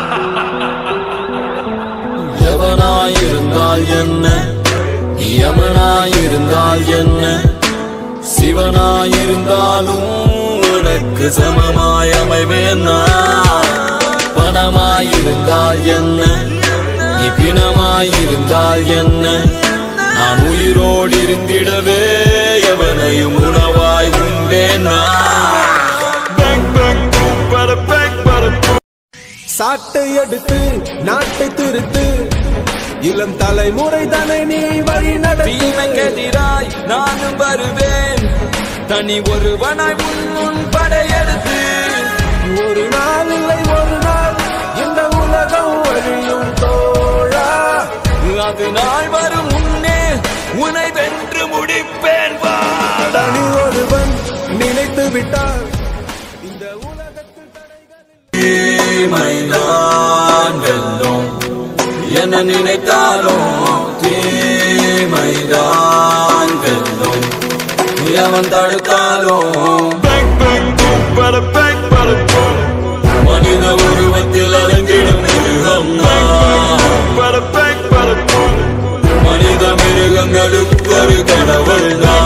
எவனாயிருந்தால் என்ன யமனாயிருந்தால் என்ன சிவனாயிருந்தாலும் உனக்கு சமமாய் அமைவேன் நான். பணமாயிருந்தால் என்ன நீ பிணமாயிருந்தால் என்ன நான் உயிரோடு இருந்திடவே எவனையும் உணவாய் உண்டேன் நான். Bang, bang, boom, bada, bang, bada, boom. சாட்டை எடுத்து நாட்டை திருத்து இளம் தலைமுறை தானே நீ வழி நடத்து தீமைக்கெதிராய் நானும் வருவேன் தனி ஒருவனாய் உன் முன் படையெடுத்து ஒரு நாள் இல்லை ஒரு நாள் இந்த உலகம் வழியும் தோழா அது நாள் வரும் முன்னே உன்னை வென்று முடிப்பேன் வாடா தனி ஒருவன் நினைத்து விட்டார் இந்த உலகத்தில் தடைகள் தீமைதான் வெல்லும் என்ன நினைத்தாலும் தீமைதான் வெல்லும் எவன் தடுத்தாலும் மனித உருவத்தில் அடங்கிடும் மிருகம் நான். மனித மிருகங்களுக்கு ஒரு கடவுள் நான்